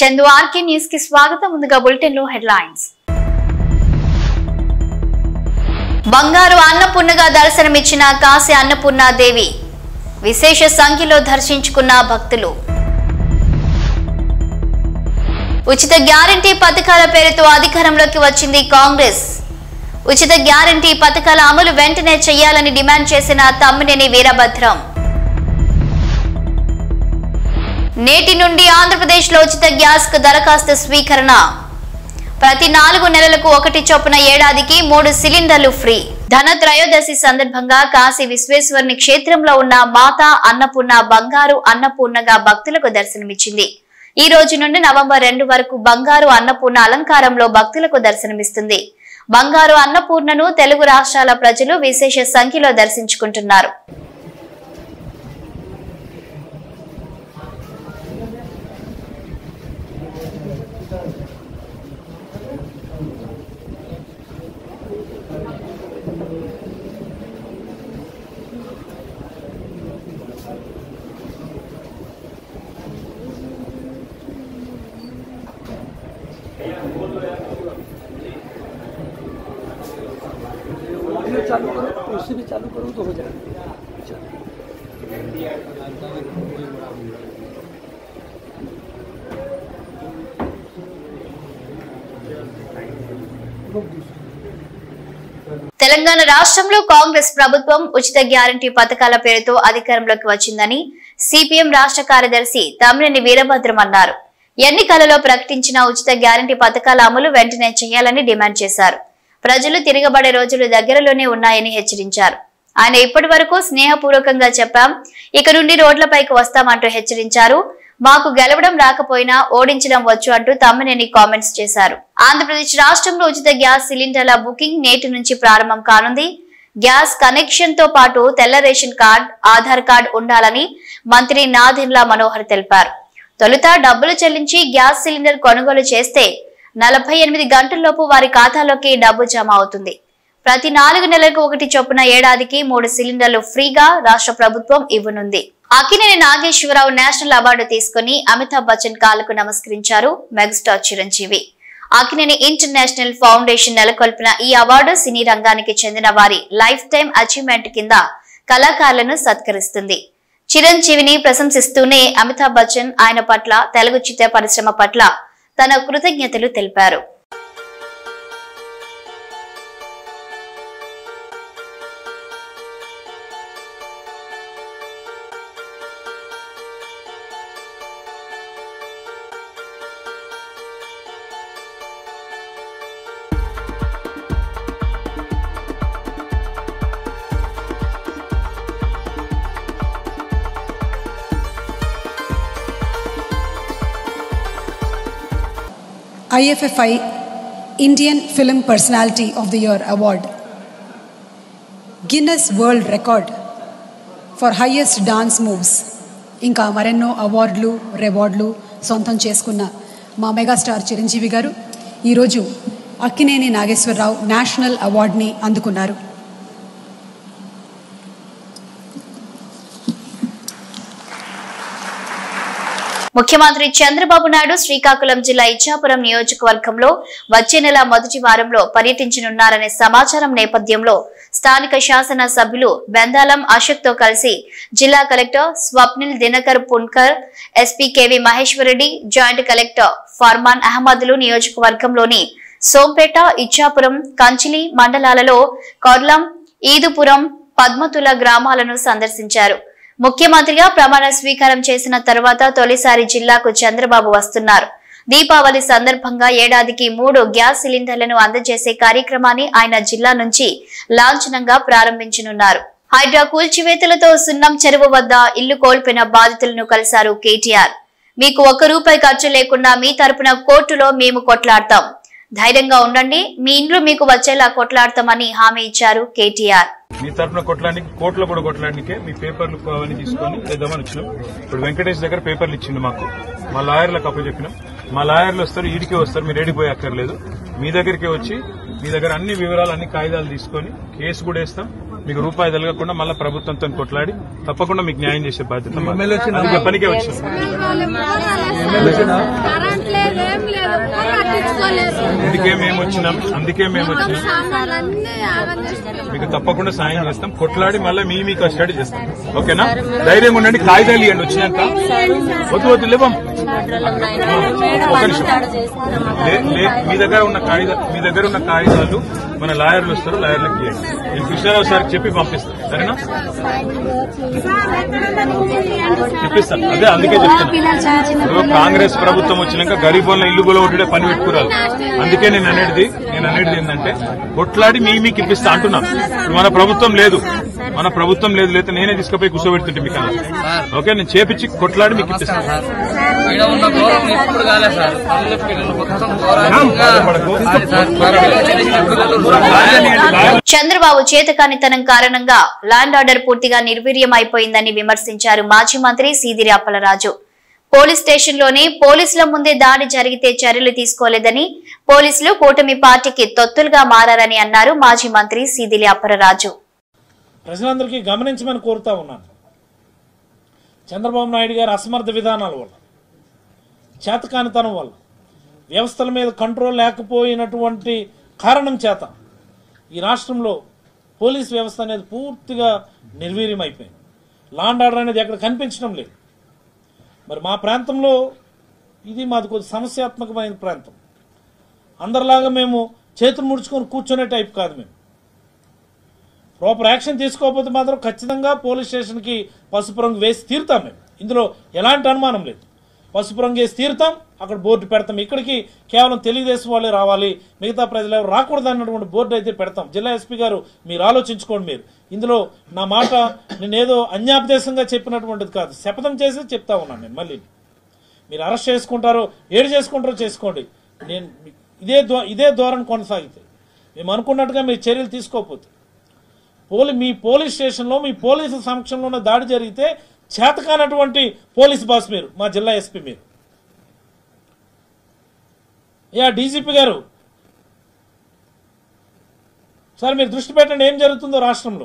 Chandu RK news కి స్వాగతం ముందుగా బులెటిన్ లో హెడ్లైన్స్ బంగారు అన్నపూర్ణగా దర్శనమిచ్చిన కాశీ అన్నపూర్ణాదేవి విశేష సంఖ్యలో దర్శించుకున్న భక్తులు ఉచిత గ్యారంటీ పథకాల పేరుతో అధికారంలోకి వచ్చింది కాంగ్రెస్ ఉచిత గ్యారంటీ పథకాల అమలు వెంటనే చేయాలని డిమాండ్ చేసిన తమ్మినేని వీరభద్రం నేటి నుండి ఆంధ్రప్రదేశ్లో ఉచిత గ్యాస్ కు దరఖాస్తు స్వీకరణ ప్రతి నాలుగు నెలలకు ఒకటి చొప్పున ఏడాదికి మూడు సిలిండర్లు ఫ్రీ ధన త్రయోదశి సందర్భంగా కాశీ విశ్వేశ్వరుని క్షేత్రంలో ఉన్న మాతా అన్నపూర్ణ బంగారు అన్నపూర్ణగా భక్తులకు దర్శనమిచ్చింది ఈ రోజు నుండి నవంబర్ రెండు వరకు బంగారు అన్నపూర్ణ అలంకారంలో భక్తులకు దర్శనమిస్తుంది బంగారు అన్నపూర్ణను తెలుగు రాష్ట్రాల ప్రజలు విశేష సంఖ్యలో దర్శించుకుంటున్నారు वीडियो चालू करो उससे भी चालू करो तो हो जाएगा తెలంగాణ రాష్ట్రంలో కాంగ్రెస్ ప్రభుత్వం ఉచిత గ్యారంటీ పథకాల పేరుతో అధికారంలోకి వచ్చిందని సిపిఎం రాష్ట్ర కార్యదర్శి తమ్మినేని వీరభద్రం అన్నారు ఎన్నికలలో ప్రకటించిన ఉచిత గ్యారంటీ పథకాల అమలు వెంటనే చేయాలని డిమాండ్ చేశారు ప్రజలు తిరగబడే రోజులు దగ్గరలోనే ఉన్నాయని హెచ్చరించారు ఆయన ఇప్పటి వరకు స్నేహపూర్వకంగా చెప్పాం ఇక నుండి రోడ్లపైకి వస్తామంటూ హెచ్చరించారు మాకు గెలవడం రాకపోయినా ఓడించడం వచ్చు అంటూ తమ్మినేని కామెంట్స్ చేశారు ఆంధ్రప్రదేశ్ రాష్ట్రంలో ఉచిత గ్యాస్ సిలిండర్ల బుకింగ్ నేటి నుంచి ప్రారంభం కానుంది గ్యాస్ కనెక్షన్ తో పాటు తెల్ల రేషన్ కార్డ్ ఆధార్ కార్డ్ ఉండాలని మంత్రి నాదిర్లా మనోహర్ తెలిపారు తొలుత డబ్బులు చెల్లించి గ్యాస్ సిలిండర్ కొనుగోలు చేస్తే నలభై ఎనిమిది గంటల్లోపు వారి ఖాతాలోకి డబ్బు జమ అవుతుంది ప్రతి నాలుగు నెలలకు ఒకటి చొప్పున ఏడాదికి మూడు సిలిండర్లు ఫ్రీగా రాష్ట్ర ప్రభుత్వం ఇవ్వనుంది అకినేని నాగేశ్వరరావు నేషనల్ అవార్డు తీసుకుని అమితాబ్ బచ్చన్ కాళ్లకు నమస్కరించారు megastar Chiranjeevi Akkineni international foundation నెలకొల్పిన ఈ అవార్డు సినీ రంగానికి చెందిన వారి లైఫ్ టైం అచీవ్మెంట్ కింద కళాకారులను సత్కరిస్తుంది చిరంజీవిని ప్రశంసిస్తూనే అమితాబ్ బచ్చన్ ఆయన పట్ల తెలుగు చిత్ర పరిశ్రమ పట్ల తన కృతజ్ఞతలు తెలిపారు IFFI Indian Film Personality of the Year Award. Guinness World Record for highest dance moves ఇంకా మరెన్నో అవార్డులు రివార్డులు సొంతం చేసుకున్న మా మెగాస్టార్ చిరంజీవి గారు ఈరోజు అక్కినేని నాగేశ్వరరావు నేషనల్ అవార్డుని అందుకున్నారు ముఖ్యమంత్రి చంద్రబాబు నాయుడు శ్రీకాకుళం జిల్లా ఇచ్చాపురం నియోజకవర్గంలో వచ్చే నెల మొదటి వారంలో పర్యటించనున్నారనే సమాచారం నేపథ్యంలో స్థానిక శాసన సభ్యులు బెందాలం అశోక్ తో కలిసి జిల్లా collector Swapnil Dinakar Pundkar SP KV Maheswara Reddy joint collector Farman అహ్మద్లు నియోజకవర్గంలోని సోంపేట ఇచ్చాపురం కంచిలి మండలాలలో కొర్లం ఈదుపురం పద్మతుల గ్రామాలను సందర్శించారు ముఖ్యమంత్రిగా ప్రమాణ స్వీకారం చేసిన తర్వాత తొలిసారి జిల్లాకు చంద్రబాబు వస్తున్నారు దీపావళి సందర్భంగా ఏడాదికి మూడు గ్యాస్ సిలిండర్లను అందజేసే కార్యక్రమాన్ని ఆయన జిల్లా నుంచి లాంఛనంగా ప్రారంభించనున్నారు హైడ్రా కూల్చివేతలతో సున్నం చెరువు వద్ద ఇల్లు కోల్పోయిన బాధితులను కలిశారు కేటీఆర్ మీకు ఒక్క రూపాయి ఖర్చు లేకుండా మీ తరపున కోర్టులో మేము కొట్లాడతాం ధైర్యంగా ఉండండి మీ ఇండ్లు మీకు వచ్చేలా కొట్లాడతామని హామీ ఇచ్చారు కేటీఆర్ మీ తరఫున కొట్టడానికి కోర్టులో కూడా కొట్టడానికే మీ పేపర్లు అవన్నీ తీసుకొని ఇద్దామని వచ్చినాం ఇప్పుడు వెంకటేష్ దగ్గర పేపర్లు ఇచ్చిండు మాకు మా లాయర్లకు అప్పచెప్పినాం మా లాయర్లు వస్తారు ఈడికే వస్తారు మీరు ఏడిపోయి అక్కర్లేదు మీ దగ్గరికే వచ్చి మీ దగ్గర అన్ని వివరాలు అన్ని కాగితాలు తీసుకొని కేసు కూడా వేస్తాం మీకు రూపాయి తలగకుండా మళ్ళీ ప్రభుత్వంతో కొట్లాడి తప్పకుండా మీకు న్యాయం చేసే బాధ్యత మాది. అది చెప్పనికే వచ్చినాం కరెంట్ అందుకే మేము వచ్చినాం అందుకే మేము వచ్చినాం సామాన్లన్నీ ఆగం చేసి మీకు తప్పకుండా సాయం చేస్తాం కొట్లాడి మళ్ళీ మీ మీ కస్టడీ చేస్తాం ఓకేనా ధైర్యంగా ఉండండి కాగితాలు ఇవ్వండి వచ్చినాక వద్దు వద్దు లేవం ఒక నిమిషం లే- లే- మీ దగ్గర ఉన్న కాగిత మీ దగ్గర ఉన్న కాగితాలు మన లాయర్లు వస్తారు లాయర్లకు ఇవ్వండి నేను కృష్ణారావు సార్ చెప్పి పంపిస్తాను సరేనా ఇప్పిస్తాను అదే అందుకే చెప్తాను ఇప్పుడు కాంగ్రెస్ ప్రభుత్వం వచ్చినాక గరీబ్ వాళ్ళ ఇల్లు కూడా ఒకటే పని పెట్టుకురాలి అందుకే నేను అనేది నేను అనేది ఏంటంటే కొట్లాడి మీ మీకు ఇప్పిస్తా అంటున్నా ఇప్పుడు మన ప్రభుత్వం లేదు మన ప్రభుత్వం లేదు లేకపోతే నేనే తీసుకుపోయి కూర్చోబెడుతుంటే మీకు అలా. ఓకే నేను చేపించి కొట్లాడి మీకు ఇప్పిస్తాను ఈడ ఉన్న గౌరవం ఎప్పుడు కాలేదు సార్ పల్లె పిల్లలు మొత్తం ఘోరంగా బాధపడకు. అది సార్ చిన్న చిన్న పిల్లలు లాయర్ని- చంద్రబాబు చేతకానితనం కారణంగా ల్యాండ్ ఆర్డర్ పూర్తిగా నిర్వీర్యం అయిపోయిందని విమర్శించారు మాజీ మంత్రి సీదిరి అప్పలరాజు పోలీస్ స్టేషన్లోనే పోలీసుల ముందే దాడి జరిగితే చర్యలు తీసుకోలేదని పోలీసులు కూటమి పార్టీకి తొత్తులుగా మారారని అన్నారు మాజీ మంత్రి సీదిలి అప్పలరాజు ప్రజలందరికీ గమనించమని కోరుతా ఉన్నాను చంద్రబాబు నాయుడు గారి అసమర్థ విధానాల వల్ల చేతకానితనం వల్ల వ్యవస్థల మీద కంట్రోల్ లేకపోయినటువంటి కారణం చేత ఈ రాష్ట్రంలో పోలీస్ వ్యవస్థ అనేది పూర్తిగా నిర్వీర్యం అయిపోయింది లాండ్ ఆర్డర్ అనేది ఎక్కడ కనిపించడం లేదు మరి మా ప్రాంతంలో ఇది మాది కొద్ది సమస్యాత్మకమైన ప్రాంతం అందరిలాగా మేము చేతులు ముడుచుకొని కూర్చునే టైప్ కాదు మేము ప్రాపర్ యాక్షన్ తీసుకోకపోతే మాత్రం ఖచ్చితంగా పోలీస్ స్టేషన్కి పసుపు రంగు వేసి తీరుతాం మేము ఇందులో ఎలాంటి అనుమానం లేదు పసుపు రంగు వేసి తీరుతాం అక్కడ బోర్డు పెడతాం ఇక్కడికి కేవలం తెలుగుదేశం వాళ్ళే రావాలి మిగతా ప్రజలు ఎవరు రాకూడదు అన్నటువంటి బోర్డు అయితే పెడతాం జిల్లా ఎస్పీ గారు మీరు ఆలోచించుకోండి మీరు ఇందులో నా మాట నేను ఏదో అన్యాపదేశంగా చెప్పినటువంటిది కాదు శపథం చేసి చెప్తా ఉన్నాను నేను మళ్ళీ మీరు అరెస్ట్ చేసుకుంటారో ఏడు చేసుకుంటారో చేసుకోండి నేను ఇదే ధో ఇదే ధోరణి కొనసాగితే మేము అనుకున్నట్టుగా మీరు చర్యలు తీసుకోకపోతే పోలీ మీ పోలీస్ స్టేషన్లో మీ పోలీసు సమక్షంలోనే దాడి జరిగితే చేతకానటువంటి పోలీస్ బాస్ మీరు మా జిల్లా ఎస్పీ మీరు యా డీజీపీ గారు సార్ మీరు దృష్టి పెట్టండి ఏం జరుగుతుందో రాష్ట్రంలో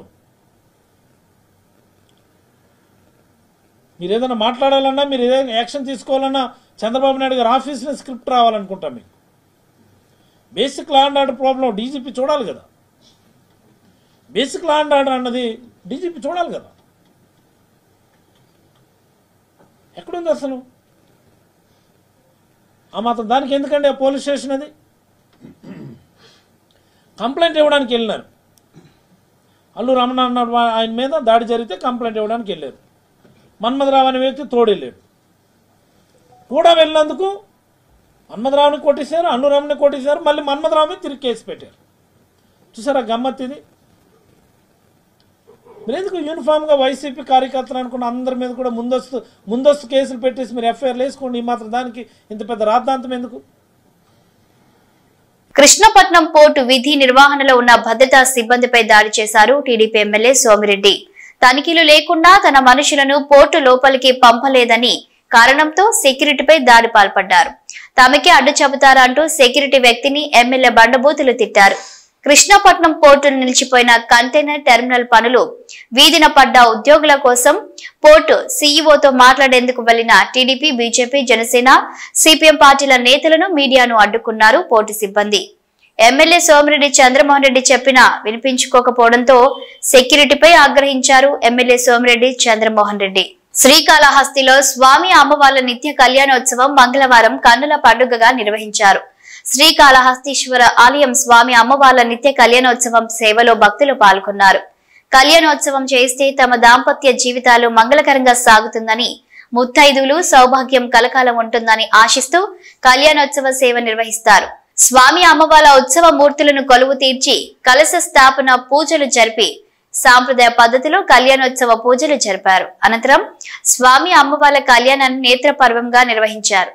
మీరు ఏదైనా మాట్లాడాలన్నా మీరు ఏదైనా యాక్షన్ తీసుకోవాలన్నా చంద్రబాబు నాయుడు గారు ఆఫీస్లో స్క్రిప్ట్ రావాలనుకుంటాం మీకు basic law and order problem DGP చూడాలి కదా బేసిక్ లా అండ్ ఆర్డర్ అన్నది డీజీపీ చూడాలి కదా ఎక్కడుంది అసలు ఆ మాత్రం దానికి ఎందుకండి ఆ పోలీస్ స్టేషన్ అది కంప్లైంట్ ఇవ్వడానికి వెళ్ళినారు అల్లు రమణ అన్న వా- ఆయన మీద దాడి జరిగితే కంప్లైంట్ ఇవ్వడానికి వెళ్ళారు మన్మథరావు అనే వ్యక్తి తోడు వెళ్ళాడు కూడా వెళ్ళినందుకు మన్మథరావుని కొట్టేశారు అల్లు రమణని కొట్టేశారు మళ్ళీ మన్మథరావు మీద తిరిగి కేసు పెట్టారు చూసారా గమ్మత్ ఇది మీరు ఎందుకు యూనిఫామ్గా వైసీపీ కార్యకర్తలు అనుకున్న అందరి మీద కూడా ముందస్తు ముందస్తు కేసులు పెట్టేసి మీరు ఎఫ్ఐఆర్లు వేసుకోండి ఈ మాత్రం దానికి ఇంత పెద్ద రాద్ధాంతం ఎందుకు కృష్ణపట్నం పోర్టు విధి నిర్వహణలో ఉన్న భద్రతా సిబ్బందిపై దాడి చేశారు టీడీపీ ఎమ్మెల్యే సోమిరెడ్డి తనిఖీలు లేకుండా తన మనుషులను పోర్టు లోపలికి పంపలేదని కారణంతో సెక్యూరిటీపై దాడి పాల్పడ్డారు తమకే అడ్డు చెబుతారా అంటూ సెక్యూరిటీ వ్యక్తిని ఎమ్మెల్యే బండబూతులు తిట్టారు కృష్ణపట్నం పోర్టును నిలిచిపోయిన కంటైనర్ టెర్మినల్ పనులు వీధిన పడ్డ ఉద్యోగుల కోసం పోర్టు సీఈఓతో మాట్లాడేందుకు వెళ్లిన టీడీపీ బీజేపీ జనసేన సిపిఎం పార్టీల నేతలను మీడియాను అడ్డుకున్నారు పోర్టు సిబ్బంది ఎమ్మెల్యే సోమిరెడ్డి చంద్రమోహన్ రెడ్డి చెప్పినా వినిపించుకోకపోవడంతో సెక్యూరిటీపై ఆగ్రహించారు ఎమ్మెల్యే సోమిరెడ్డి చంద్రమోహన్ రెడ్డి శ్రీకాళహస్తిలో స్వామి అమ్మవార్ల నిత్య కళ్యాణోత్సవం మంగళవారం కన్నుల పండుగగా నిర్వహించారు శ్రీకాళహస్తీశ్వర ఆలయం స్వామి అమ్మవార్ల నిత్య కళ్యాణోత్సవం సేవలో భక్తులు పాల్గొన్నారు కళ్యాణోత్సవం చేస్తే తమ దాంపత్య జీవితాలు మంగళకరంగా సాగుతుందని ముత్తైదువులు సౌభాగ్యం కలకాలం ఉంటుందని ఆశిస్తూ కళ్యాణోత్సవ సేవ నిర్వహిస్తారు స్వామి అమ్మవార్ల ఉత్సవ మూర్తులను కొలువు తీర్చి కలశ స్థాపన పూజలు జరిపి సాంప్రదాయ పద్ధతిలో కళ్యాణోత్సవ పూజలు జరిపారు అనంతరం స్వామి అమ్మవార్ల కళ్యాణాన్ని నేత్ర పర్వంగా నిర్వహించారు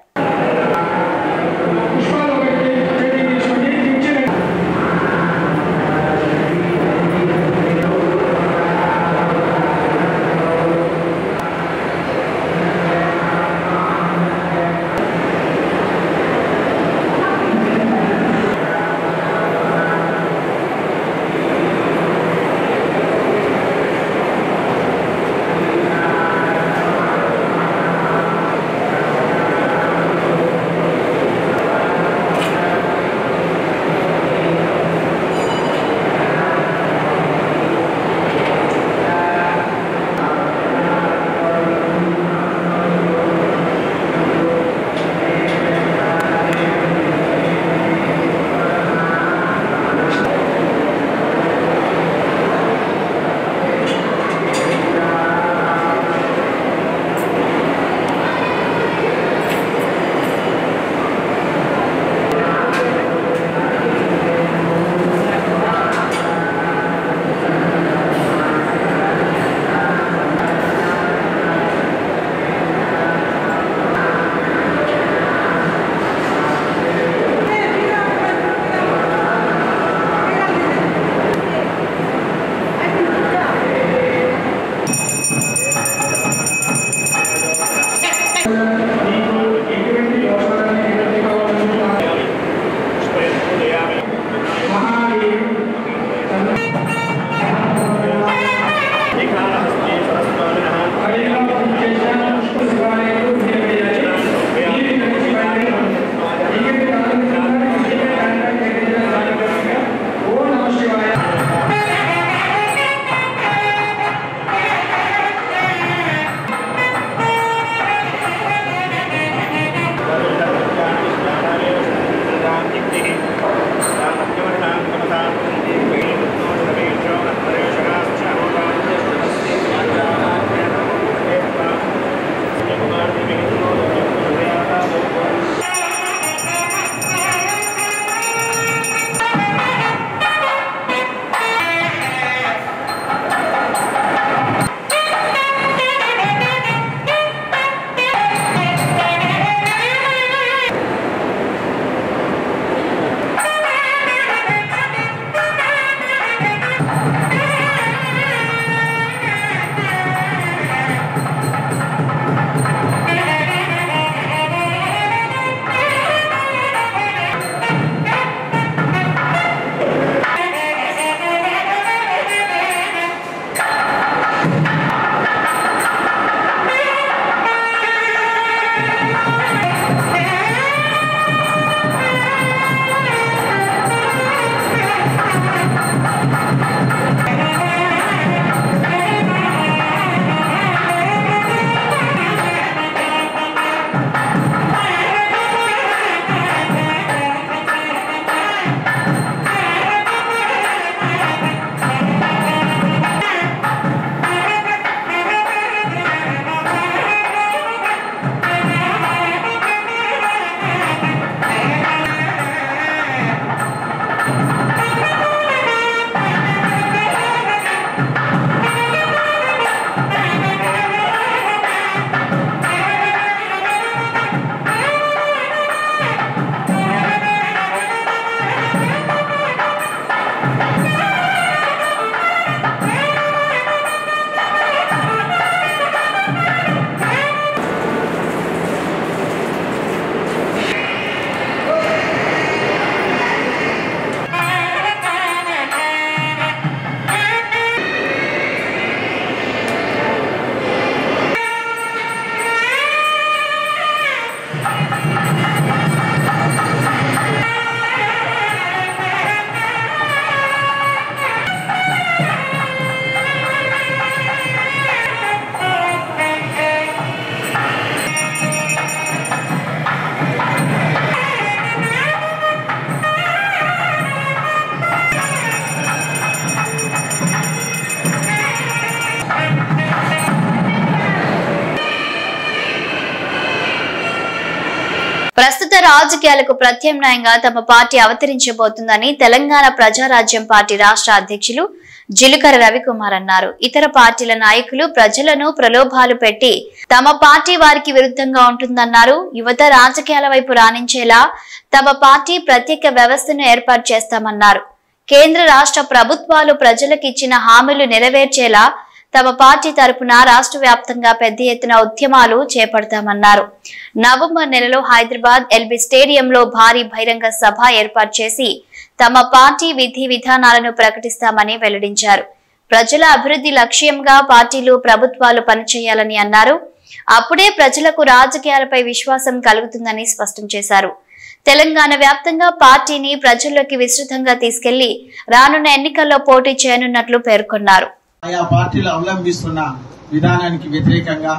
ప్రస్తుత రాజకీయాలకు ప్రత్యామ్నాయంగా తమ పార్టీ అవతరించబోతుందని తెలంగాణ ప్రజారాజ్యం పార్టీ రాష్ట్ర అధ్యక్షులు జిలుకర రవికుమార్ అన్నారు ఇతర పార్టీల నాయకులు ప్రజలను ప్రలోభాలు పెట్టి తమ పార్టీ వారికి విరుద్ధంగా ఉంటుందన్నారు యువత రాజకీయాల వైపు రాణించేలా తమ పార్టీ ప్రత్యేక వ్యవస్థను ఏర్పాటు చేస్తామన్నారు కేంద్ర రాష్ట్ర ప్రభుత్వాలు ప్రజలకు ఇచ్చిన హామీలు నెరవేర్చేలా తమ పార్టీ తరపున రాష్ట్ర వ్యాప్తంగా పెద్ద ఎత్తున ఉద్యమాలు చేపడతామన్నారు నవంబర్ నెలలో హైదరాబాద్ ఎల్బీ స్టేడియంలో భారీ బహిరంగ సభ ఏర్పాటు చేసి తమ పార్టీ విధి విధానాలను ప్రకటిస్తామని వెల్లడించారు ప్రజల అభివృద్ధి లక్ష్యంగా పార్టీలు ప్రభుత్వాలు పనిచేయాలని అన్నారు అప్పుడే ప్రజలకు రాజకీయాలపై విశ్వాసం కలుగుతుందని స్పష్టం చేశారు తెలంగాణ వ్యాప్తంగా పార్టీని ప్రజల్లోకి విస్తృతంగా తీసుకెళ్లి రానున్న ఎన్నికల్లో పోటీ చేయనున్నట్లు పేర్కొన్నారు ఆయా పార్టీలు అవలంబిస్తున్న విధానానికి వ్యతిరేకంగా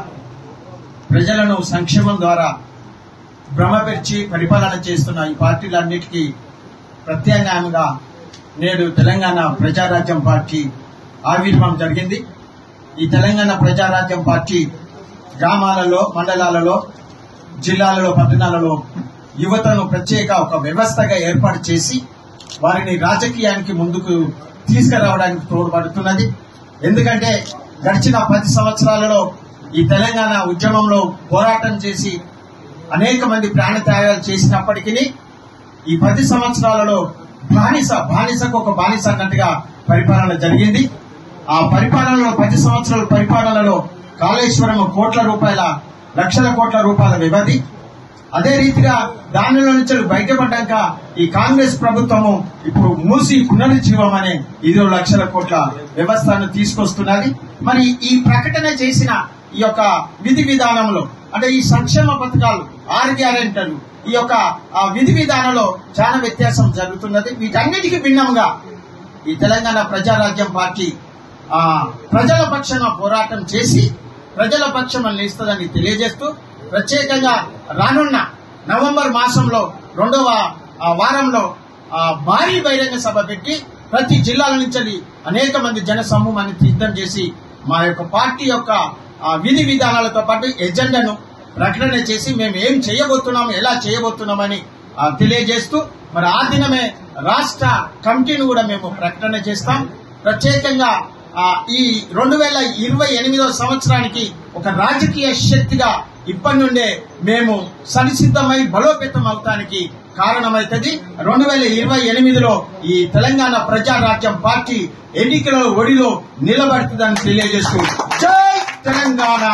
ప్రజలను సంక్షేమం ద్వారా భ్రమపెర్చి పరిపాలన చేస్తున్న ఈ పార్టీలన్నిటికీ ప్రత్యామ్నాయంగా నేడు తెలంగాణ ప్రజారాజ్యం పార్టీ ఆవిర్భావం జరిగింది ఈ తెలంగాణ ప్రజారాజ్యం పార్టీ గ్రామాలలో మండలాలలో జిల్లాలలో పట్టణాలలో యువతను ప్రత్యేక ఒక వ్యవస్థగా ఏర్పాటు చేసి వారిని రాజకీయానికి ముందుకు తీసుకురావడానికి తోడ్పడుతున్నది ఎందుకంటే గడిచిన పది సంవత్సరాలలో ఈ తెలంగాణ ఉద్యమంలో పోరాటం చేసి అనేక మంది ప్రాణత్యాగాలు చేసినప్పటికీ ఈ పది సంవత్సరాలలో బానిస బానిసకు ఒక బానిస అన్నట్టుగా పరిపాలన జరిగింది ఆ పరిపాలనలో పది సంవత్సరాల పరిపాలనలో కాళేశ్వరం కోట్ల రూపాయల లక్షల కోట్ల రూపాయల వ్యవధి అదే రీతిగా దానిలో నుంచి బయటపడ్డాక ఈ కాంగ్రెస్ ప్రభుత్వము ఇప్పుడు మూసి పునరుజ్జీవం అనే ఇరవై లక్షల కోట్ల వ్యవస్థను తీసుకొస్తున్నది మరి ఈ ప్రకటన చేసిన ఈ యొక్క విధి విధానంలో అంటే ఈ సంక్షేమ పథకాలు ఆరు గ్యారెంటీలు ఈ యొక్క ఆ విధి విధానంలో చాలా వ్యత్యాసం జరుగుతున్నది వీటన్నిటికీ భిన్నంగా ఈ తెలంగాణ ప్రజారాజ్యం పార్టీ ఆ ప్రజల పక్షాన పోరాటం చేసి ప్రజల పక్షం నిలుస్తుందని తెలియజేస్తూ ప్రత్యేకంగా రానున్న నవంబర్ మాసంలో రెండవ ఆ, వారంలో ఆ, భారీ బహిరంగ సభ పెట్టి ప్రతి జిల్లాల నుంచి అనేక మంది జన సమూహాన్ని సిద్ధం చేసి మా యొక్క పార్టీ యొక్క ఆ, విధి విధానాలతో పాటు ఎజెండాను ప్రకటన చేసి మేము ఏం చేయబోతున్నాం ఎలా చేయబోతున్నామని ఆ, తెలియజేస్తూ మరి ఆ దినమే రాష్ట్ర కమిటీని కూడా మేము ప్రకటన చేస్తాం ప్రత్యేకంగా ఆ, ఈ రెండు వేల ఇరవై ఎనిమిదవ సంవత్సరానికి ఒక రాజకీయ శక్తిగా ఇప్పటి నుండే మేము సంసిద్ధమై బలోపేతం అవటానికి కారణమవుతుంది రెండు వేల ఇరవై ఎనిమిదిలో ఈ తెలంగాణ ప్రజారాజ్యం పార్టీ ఎన్నికల ఒడిలో నిలబడుతుందని తెలియజేస్తూ జై తెలంగాణ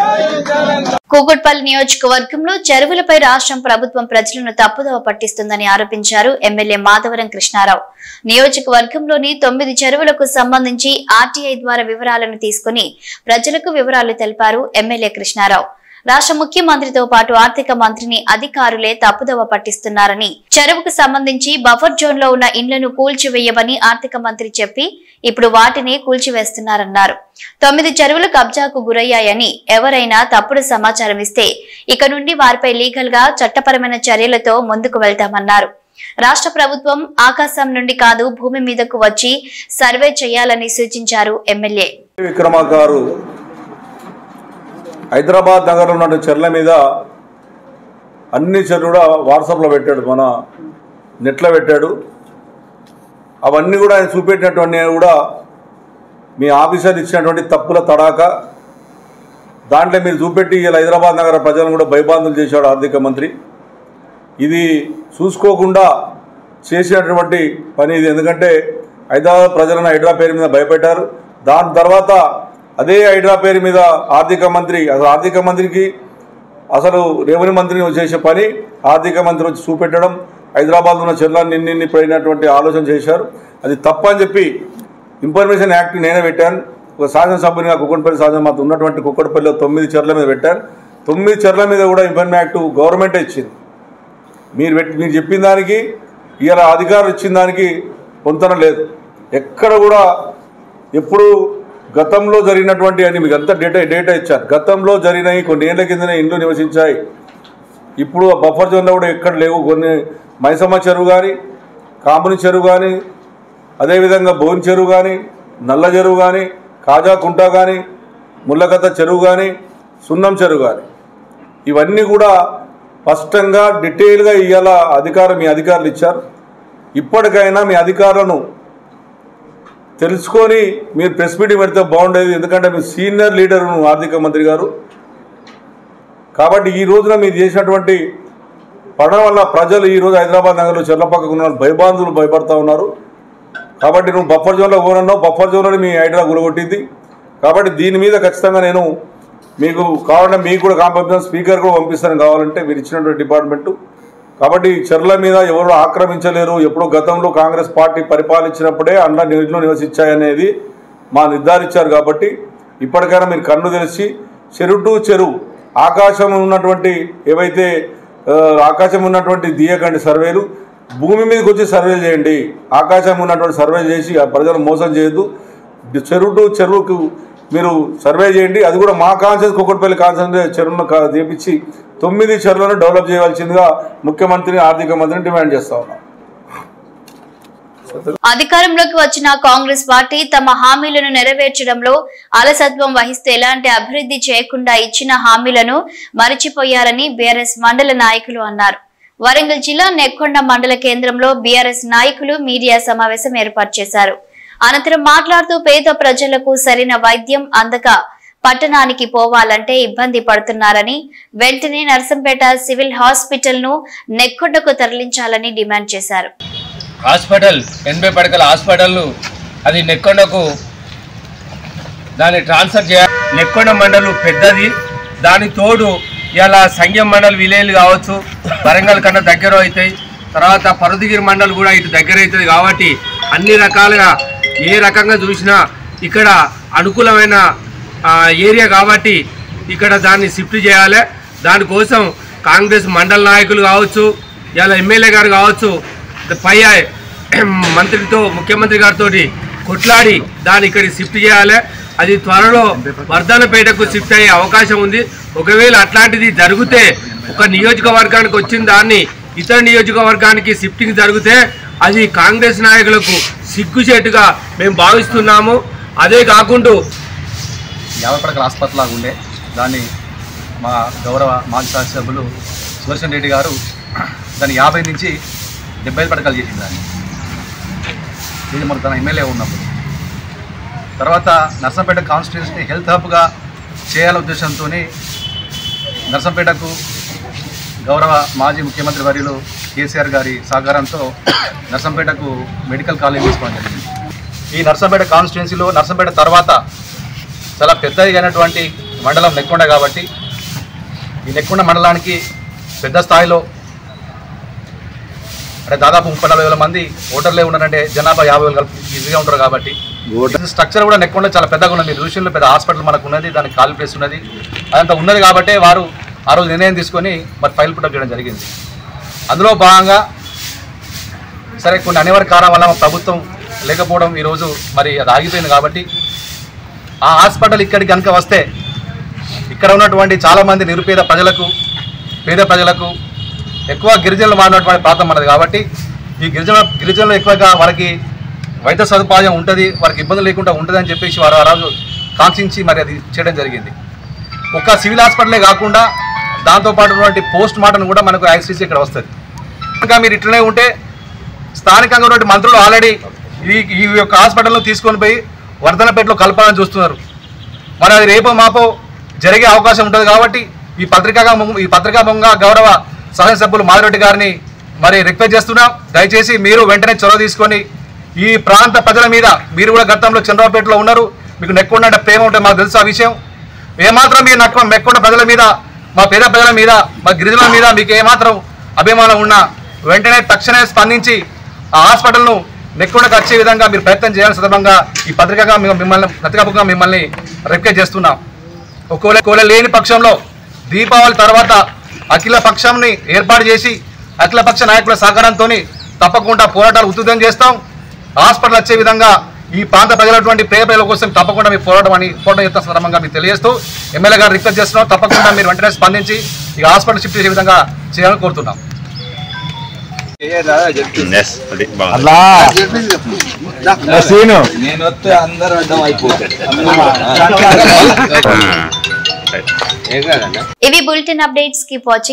కూకట్పల్లి నియోజకవర్గంలో చెరువులపై రాష్ట్రం ప్రభుత్వం ప్రజలను తప్పుదోవ పట్టిస్తుందని ఆరోపించారు ఎమ్మెల్యే మాధవరం కృష్ణారావు నియోజకవర్గంలోని తొమ్మిది చెరువులకు సంబంధించి ఆర్టీఐ ద్వారా వివరాలను తీసుకుని ప్రజలకు వివరాలు తెలిపారు ఎమ్మెల్యే కృష్ణారావు రాష్ట్ర ముఖ్యమంత్రితో పాటు ఆర్థిక మంత్రిని అధికారులే తప్పుదోవ పట్టిస్తున్నారని చెరువుకు సంబంధించి బఫర్ జోన్ లో ఉన్న ఇండ్లను కూల్చివేయమని ఆర్థిక మంత్రి చెప్పి ఇప్పుడు వాటిని కూల్చివేస్తున్నారన్నారు తొమ్మిది చెరువులు కబ్జాకు గురయ్యాయని ఎవరైనా తప్పుడు సమాచారం ఇస్తే ఇక నుండి వారిపై లీగల్ గా చట్టపరమైన చర్యలతో ముందుకు వెళ్తామన్నారు రాష్ట్ర ప్రభుత్వం ఆకాశం నుండి కాదు భూమి మీదకు వచ్చి సర్వే చేయాలని సూచించారు ఎమ్మెల్యే విక్రమార్క గారు హైదరాబాద్ నగరంలో ఉన్న చెర్ల మీద అన్ని చెర్లు కూడా వాట్సాప్లో పెట్టాడు మన నెట్లో పెట్టాడు అవన్నీ కూడా ఆయన చూపెట్టినటువంటి కూడా మీ ఆఫీసర్ ఇచ్చినటువంటి తప్పుల తడాక దాంట్లో మీరు చూపెట్టి ఇలా హైదరాబాద్ నగర ప్రజలను కూడా భయబాంధులు చేశాడు ఆర్థిక మంత్రి ఇది చూసుకోకుండా చేసినటువంటి పని ఇది ఎందుకంటే హైదరాబాద్ ప్రజలను హైడ్రా పేరు మీద భయపెట్టారు దాని తర్వాత అదే హైడ్రా పేరు మీద ఆర్థిక మంత్రి అసలు ఆర్థిక మంత్రికి అసలు రెవెన్యూ మంత్రిని చేసే పని ఆర్థిక మంత్రి వచ్చి చూపెట్టడం హైదరాబాద్ ఉన్న చెల్లాన్ని నిన్ని నిన్ని పోయినటువంటి ఆలోచన చేశారు అది తప్పు అని చెప్పి ఇన్ఫర్మేషన్ యాక్ట్ నేనే పెట్టాను ఒక శాసనసభ్యునిగా కుక్కడపల్లి శాసన మాకు ఉన్నటువంటి కుక్కడపల్లిలో తొమ్మిది చెర్ల మీద పెట్టాను తొమ్మిది చెర్ల మీద కూడా ఇన్ఫర్మేషన్ యాక్ట్ గవర్నమెంటే ఇచ్చింది మీరు పెట్టి మీరు చెప్పిన దానికి ఇలా అధికారులు ఇచ్చిన దానికి పొంతన లేదు ఎక్కడ కూడా ఎప్పుడు గతంలో జరిగినటువంటి అని మీకు అంతా డేటా డేటా ఇచ్చారు గతంలో జరిగినవి కొన్ని ఏళ్ల కిందనే ఇండ్లు నివసించాయి ఇప్పుడు ఆ బఫర్ జోన్లో కూడా ఎక్కడ లేవు కొన్ని మైసమ్మ చెరువు కానీ కాముని చెరువు కానీ అదేవిధంగా బోన్ చెరువు కానీ నల్ల చెరువు కానీ కాజా కుంట కానీ ముళ్ళకత్త చెరువు కానీ సున్నం చెరువు కానీ ఇవన్నీ కూడా స్పష్టంగా డీటెయిల్గా ఇవాళ అధికారం మీ అధికారులు ఇచ్చారు ఇప్పటికైనా మీ అధికారులను తెలుసుకొని మీరు ప్రెస్ మీటింగ్ పెడితే బాగుండేది ఎందుకంటే మీరు సీనియర్ లీడర్ ఆర్థిక మంత్రి గారు కాబట్టి ఈ రోజున మీరు చేసినటువంటి పడడం వల్ల ప్రజలు ఈ రోజు హైదరాబాద్ నగరంలో చెర్లపక్కకు ఉన్న వాళ్ళు భయబాంధులు భయపడతా ఉన్నారు కాబట్టి నువ్వు బఫర్ జోన్లో ఊరన్నావు బఫర్ జోన్లో మీ ఐడియా గురగొట్టింది కాబట్టి దీని మీద ఖచ్చితంగా నేను మీకు కావాలంటే మీకు కూడా కాంపిస్తాను స్పీకర్ కూడా పంపిస్తాను కావాలంటే మీరు ఇచ్చినటువంటి డిపార్ట్మెంటు కాబట్టి చెర్ల మీద ఎవరు ఆక్రమించలేరు ఎప్పుడో గతంలో కాంగ్రెస్ పార్టీ పరిపాలించినప్పుడే అండ నీటిలో నివసించాయనేది మా నిర్ధారించారు కాబట్టి ఇప్పటికైనా మీరు కన్ను తెలిసి చెరువు టు చెరువు ఆకాశం ఉన్నటువంటి ఏవైతే ఆ, ఆకాశం ఉన్నటువంటి తీయకండి సర్వేలు భూమి మీదకి వచ్చి సర్వేలు చేయండి ఆకాశం ఉన్నటువంటి సర్వే చేసి ఆ ప్రజలు మోసం చేయొద్దు చెరువు టు చెరువుకు మీరు సర్వే చేయండి అది కూడా మా కాన్సెన్స్ కుక్కటిపల్లి కాన్సెన్స్ చెరువును కా- తీపిచ్చి తొమ్మిది చెరువులను డెవలప్ చేయవలసిందిగా ముఖ్యమంత్రిని ఆర్థిక మంత్రిని డిమాండ్ చేస్తా ఉన్నాం అధికారంలోకి వచ్చిన కాంగ్రెస్ పార్టీ తమ హామీలను నెరవేర్చడంలో అలసత్వం వహిస్తూ ఎలాంటి అభివృద్ధి చేయకుండా ఇచ్చిన హామీలను మరిచిపోయారని బీఆర్ఎస్ మండల నాయకులు అన్నారు వరంగల్ జిల్లా నెక్కొండ మండల కేంద్రంలో బీఆర్ఎస్ నాయకులు మీడియా సమావేశం ఏర్పాటు చేశారు అనంతరం మాట్లాడుతూ పేద ప్రజలకు సరైన వైద్యం అందక పట్టణానికి పోవాలంటే ఇబ్బంది పడుతున్నారని వెంటనే నర్సంపేట సివిల్ హాస్పిటల్ ను నెక్కొండకు తరలించాలని డిమాండ్ చేశారు హాస్పిటల్ ఎనభై పడకల హాస్పిటల్ను అది నెక్కొండకు దాన్ని ట్రాన్స్ఫర్ చేయాలి నెక్కొండ మండలు పెద్దది దాని తోడు ఇలా సంఘం మండల్ విలేజ్ కావచ్చు వరంగల్ కన్నా దగ్గర అవుతాయి తర్వాత పరుదిగిరి మండల్ కూడా ఇటు దగ్గర అవుతుంది కాబట్టి అన్ని రకాలుగా ఏ రకంగా చూసినా ఇక్కడ అనుకూలమైన ఆ, ఏరియా కాబట్టి ఇక్కడ దాన్ని షిఫ్ట్ చేయాలి దానికోసం కాంగ్రెస్ మండల నాయకులు కావచ్చు ఇలా ఎమ్మెల్యే గారు కావచ్చు పై మంత్రితో ముఖ్యమంత్రి గారితో కొట్లాడి దాన్ని ఇక్కడికి షిఫ్ట్ చేయాలి అది త్వరలో వర్ధనపేటకు షిఫ్ట్ అయ్యే అవకాశం ఉంది ఒకవేళ అట్లాంటిది జరిగితే ఒక నియోజకవర్గానికి వచ్చిన దాన్ని ఇతర నియోజకవర్గానికి షిఫ్టింగ్ జరిగితే అది కాంగ్రెస్ నాయకులకు సిగ్గుచేటుగా మేము భావిస్తున్నాము అదే కాకుండా యాభై పడకల ఆసుపత్రి లాగా ఉండే దాన్ని మా గౌరవ మాజీ శాసనసభ్యులు సుదర్శన్ రెడ్డి గారు దాన్ని యాభై నుంచి డెబ్బై పడకలు చేసింది దాన్ని ఇది మన తన ఎమ్మెల్యే ఉన్నప్పుడు తర్వాత నర్సంపేట కాన్స్టిట్యూన్సీని హెల్త్ హబ్గా చేయాల ఉద్దేశంతో నర్సంపేటకు గౌరవ మాజీ ముఖ్యమంత్రి వర్యులు కేసీఆర్ గారి సహకారంతో నర్సంపేటకు మెడికల్ కాలేజ్ తీసుకోవడం జరిగింది ఈ నర్సంపేట కాన్స్టిట్యున్సీలో నర్సంపేట తర్వాత చాలా పెద్దది అయినటువంటి మండలం నెక్కొండ కాబట్టి ఈ నెక్కొండ మండలానికి పెద్ద స్థాయిలో అంటే దాదాపు ముప్పై నలభై వేల మంది ఓటర్లే ఉన్నారంటే జనాభా యాభై వేలు కలిపి ఈజీగా ఉంటారు కాబట్టి స్ట్రక్చర్ కూడా నెక్కొండ చాలా పెద్దగా ఉన్నది మీరు చూసిన పెద్ద హాస్పిటల్ మనకు ఉన్నది దానికి ఖాళీ ప్లేస్ ఉన్నది అదంతా ఉన్నది కాబట్టి వారు ఆ రోజు నిర్ణయం తీసుకొని మరి ఫైల్ పుట్టప్ చేయడం జరిగింది అందులో భాగంగా సరే కొన్ని అనివార్య కారణం వల్ల మా ప్రభుత్వం లేకపోవడం ఈరోజు మరి అది ఆగిపోయింది కాబట్టి ఆ హాస్పిటల్ ఇక్కడికి కనుక వస్తే ఇక్కడ ఉన్నటువంటి చాలామంది నిరుపేద ప్రజలకు పేద ప్రజలకు ఎక్కువ గిరిజనులు మారినటువంటి ప్రాంతం మనది కాబట్టి ఈ గిరిజన గిరిజనులు ఎక్కువగా వారికి వైద్య సదుపాయం ఉంటుంది వారికి ఇబ్బంది లేకుండా ఉంటుంది అని చెప్పేసి వారు ఆ రోజు కాంక్షించి మరి అది చేయడం జరిగింది ఒక సివిల్ హాస్పిటలే కాకుండా దాంతోపాటు ఉన్నటువంటి పోస్ట్ మార్టం కూడా మనకు ఐసీసీ ఇక్కడ వస్తుంది ఇంకా మీరు ఇట్లనే ఉంటే స్థానికంగా ఉన్నటువంటి మంత్రులు ఆల్రెడీ ఈ ఈ యొక్క హాస్పిటల్ను తీసుకొని పోయి వర్ధనపేటలో కలపాలని చూస్తున్నారు మరి అది రేపో మాపో జరిగే అవకాశం ఉంటుంది కాబట్టి ఈ పత్రికగా ము- ఈ పత్రికా ముంగా గౌరవ సహాయ సభ్యులు మాధురెడ్డి గారిని మరి రిక్వెస్ట్ చేస్తున్నాం దయచేసి మీరు వెంటనే చొరవ తీసుకొని ఈ ప్రాంత ప్రజల మీద మీరు కూడా గతంలో చంద్రబాబుపేటలో ఉన్నారు మీకు నెక్కొండ అంటే ప్రేమ ఉంటే మాకు తెలుసు ఆ విషయం ఏమాత్రం మీ నక్క మెక్కొండ ప్రజల మీద మా పేద ప్రజల మీద మా గిరిజనుల మీద మీకు ఏమాత్రం అభిమానం ఉన్నా వెంటనే తక్షణమే స్పందించి ఆ హాస్పిటల్ను నెక్కొండకు వచ్చే విధంగా మీరు ప్రయత్నం చేయాల్సిన సందర్భంగా ఈ పత్రికగా మేము మిమ్మల్ని పత్రికాముఖంగా మిమ్మల్ని రిక్వెస్ట్ చేస్తున్నాం ఒకవేళ ఒకవేళ లేని పక్షంలో దీపావళి తర్వాత అఖిల పక్షంని ఏర్పాటు చేసి అఖిల పక్ష నాయకుల సహకారంతో తప్పకుండా పోరాటాలు ఉధృతం చేస్తాం హాస్పిటల్ వచ్చే విధంగా ఈ ప్రాంత ప్రజలటువంటి పేద ప్రజల కోసం తప్పకుండా మీ పోరాటం అని పోరాటం చేస్తున్న సందర్భంగా మీకు తెలియజేస్తూ ఎమ్మెల్యే గారు రిక్వెస్ట్ చేస్తున్నాం తప్పకుండా మీరు వెంటనే స్పందించి ఈ హాస్పిటల్ షిఫ్ట్ చేసే విధంగా చేయాలని కోరుతున్నాం నేను వస్తే అందరూ అడ్డం అయిపోతారు ఇవి బులెటిన్ అప్డేట్స్ కీప్ వాచింగ్